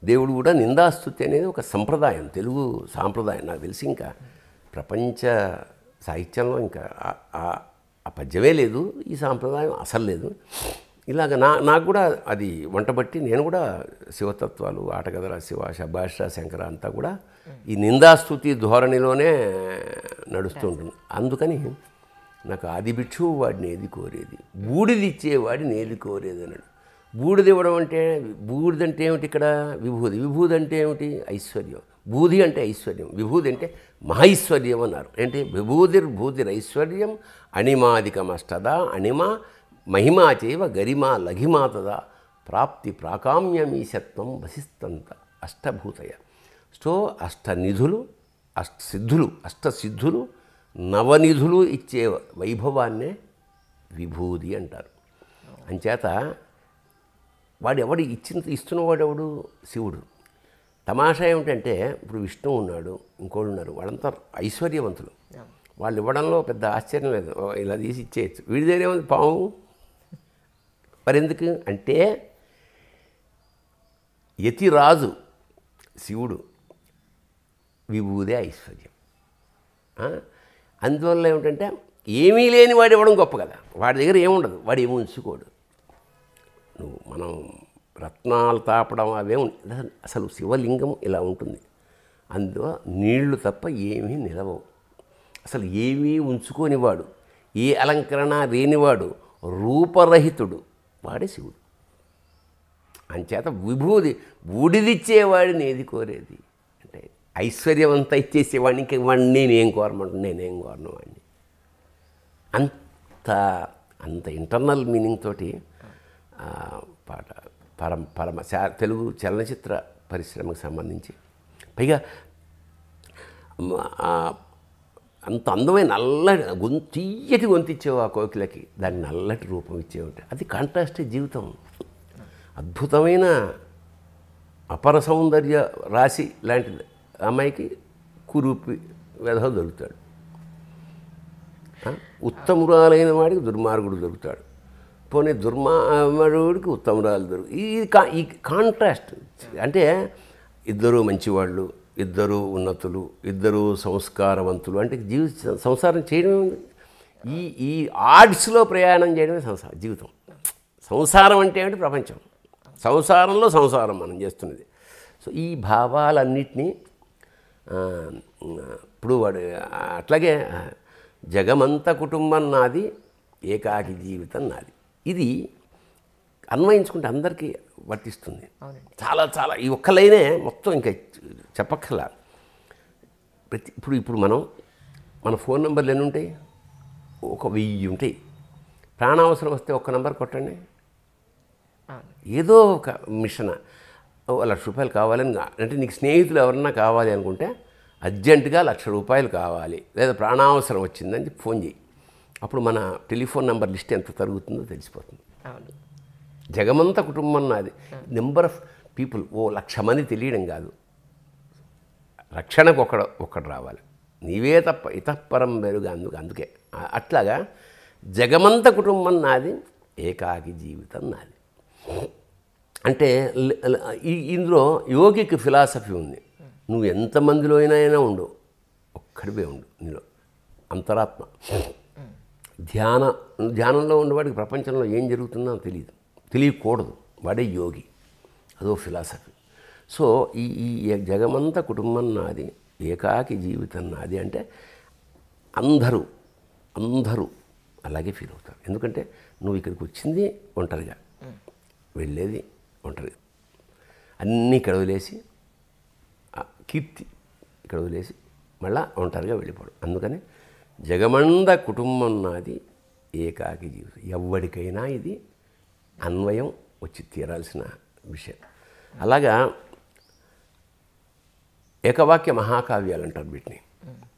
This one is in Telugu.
దేవుడు కూడా నిందాస్తుతి అనేది ఒక సంప్రదాయం తెలుగు సాంప్రదాయం నాకు తెలిసి ఇంకా ప్రపంచ సాహిత్యంలో ఇంకా ఆ- ఆ- ఆ పద్యమే లేదు ఈ సాంప్రదాయం అసలు లేదు ఇలాగ నా నాకు కూడా అది వంటబట్టి నేను కూడా శివతత్వాలు ఆటగదల శివ శభాష శంకర అంతా కూడా ఈ నిందాస్తుతి ధోరణిలోనే నడుస్తూ ఉంటుంది అందుకని నాకు ఆది భిక్షువు వాడిని ఏది కోరేది బూడిది ఇచ్చేవాడిని ఏది కోరేది అన్నాడు బూడిది ఇవ్వడం అంటే బూడిది అంటే ఏమిటి ఇక్కడ విభూది విభూది అంటే ఏమిటి ఐశ్వర్యం బూది అంటే ఐశ్వర్యం విభూది అంటే మహైశ్వర్యం అన్నారు అంటే విభూతిర్ భూతిర్ ఐశ్వర్యం అణిమాదికమష్టదా అణిమ మహిమా చేవ గరిమా లఘిమా తదా ప్రాప్తి ప్రాకామ్యమీశత్వం వసిస్తంత అష్టభూతయ సో అష్టనిధులు అష్ట సిద్ధులు అష్టసిద్ధులు నవనిధులు ఇచ్చే వైభవాన్నే విభూది అంటారు అంచేత వాడు ఎవడు ఇచ్చిన ఇస్తున్నవాడు ఎవడు శివుడు తమాషా ఏమిటంటే ఇప్పుడు విష్ణువు ఉన్నాడు ఇంకోడు ఉన్నారు వాళ్ళంతా ఐశ్వర్యవంతులు వాళ్ళు ఇవ్వడంలో పెద్ద ఆశ్చర్యం లేదు ఓ, ఇలా తీసి ఇచ్చేయచ్చు వీడి దగ్గర ఏముంది పాము మరి ఎందుకు అంటే యతిరాజు శివుడు విభూదే ఐశ్వర్యం ఆ? అందువల్ల ఏమిటంటే ఏమీ లేని వాడు ఇవ్వడం గొప్ప కదా వాడి దగ్గర ఏముండదు వాడు ఏమి ఉంచుకోడు నువ్వు మనం రత్నాలు తాపడం అవే ఉం- అసలు శివలింగం ఇలా ఉంటుంది అందులో నీళ్లు తప్ప ఏమీ నిలవవు అసలు ఏమీ ఉంచుకోనివాడు ఏ అలంకరణ లేనివాడు రూపరహితుడు వాడే శివుడు అంచేత విభూది బూడిదిచ్చేవాడిని ఏది కోరేది అంటే ఐశ్వర్యవంత ఇచ్చేసేవాడిని ఇంక వాడిని నేనేం కోరమంటాను నేనేం కోరను వాడిని అంత అంత ఇంటర్నల్ మీనింగ్ తోటి ఆ, పాట పరమ పరమ శా- తెలుగు చలనచిత్ర పరిశ్రమకు సంబంధించి పైగా మ- ఆ, అంత అందమైన నల్లటి గొంతు తీయటి గొంతు ఇచ్చేవు ఆ కోకిలకి దాని నల్లటి రూపం ఇచ్చేవంటే అది కాంట్రాస్టే జీవితం అద్భుతమైన అపర సౌందర్య రాశి లాంటి అమ్మాయికి కురూపి వెధవ దొరుకుతాడు ఆ? ఉత్తమురాలైన వాడికి దుర్మార్గుడు దొరుకుతాడు పోనీ దుర్మార్గుడికి ఉత్తమురాలు దొరుకు ఈ కా ఈ కాంట్రాస్ట్ అంటే ఇద్దరు మంచివాళ్ళు ఇద్దరు ఉన్నతులు ఇద్దరు సంస్కారవంతులు అంటే జీవిత సంసారం చేయడమే ఉంది ఈ ఈ ఆర్ట్స్లో ప్రయాణం చేయడమే సంసారం జీవితం సంసారం అంటే ఏమిటి ప్రపంచం సంసారంలో సంసారం మనం చేస్తున్నది సో ఈ భావాలన్నిటినీ ఆ, ఇప్పుడు వాడు అట్లాగే జగమంత కుటుంబం నాది ఏకాకి జీవితం నాది ఇది అన్వయించుకుంటే అందరికీ వర్తిస్తుంది చాలా చాలా ఈ ఒక్క లైనే మొత్తం ఇంకా చెప్పక్కర్లా ప్రతి ఇప్పుడు ఇప్పుడు మనం మన ఫోన్ నెంబర్లు ఎన్ని ఉంటాయి ఒక వెయ్యి ఉంటాయి ప్రాణావసరం వస్తే ఒక్క నెంబర్ కొట్టండి ఏదో ఒక మిషన్ ఓ లక్ష రూపాయలు కావాలని కా- అంటే నీకు స్నేహితులు ఎవరన్నా కావాలి అనుకుంటే అర్జెంటుగా లక్ష రూపాయలు కావాలి లేదా ప్రాణావసరం వచ్చిందని చెప్పి ఫోన్ చేయి అప్పుడు మన టెలిఫోన్ నెంబర్ లిస్ట్ ఎంత తరుగుతుందో తెలిసిపోతుంది అవును జగమంత కుటుంబం నాది నెంబర్ ఆఫ్ పీపుల్ ఓ లక్ష మంది తెలియడం కాదు రక్షణకు ఒకడు ఒక్కడు రావాలి నీవే తప్ప ఇతఃపరం వెరుగా అందుకు అందుకే ఆ- అట్లాగా జగమంత కుటుంబం నాది ఏకాకి జీవితం నాది అంటే ల- ల- ఈ- ఇందులో యోగికి ఫిలాసఫీ ఉంది నువ్వు ఎంతమందిలో అయినా అయినా ఉండు ఒక్కడివే ఉండు నీలో అంతరాత్మ ధ్యాన ధ్యానంలో ఉన్నవాడికి ప్రపంచంలో ఏం జరుగుతుందో తెలియదు తెలియకూడదు వాడే యోగి అదో ఫిలాసఫీ సో ఈ ఈ జగమంత కుటుంబం నాది ఏకాకి జీవితం నాది అంటే అందరూ అందరూ అలాగే ఫీల్ అవుతారు ఎందుకంటే నువ్వు ఇక్కడికి వచ్చింది ఒంటరిగా వెళ్ళేది ఒంటరిగా అన్నీ ఇక్కడ వదిలేసి ఆ కీర్తి ఇక్కడ వదిలేసి మళ్ళా ఒంటరిగా వెళ్ళిపోవడం అందుకని జగమంద కుటుంబం నాది ఏకాకి జీవితం ఎవరికైనా ఇది అన్వయం వచ్చి తీరాల్సిన విషయం అలాగా ఏకవాక్య మహాకావ్యాలు అంటారు వీటిని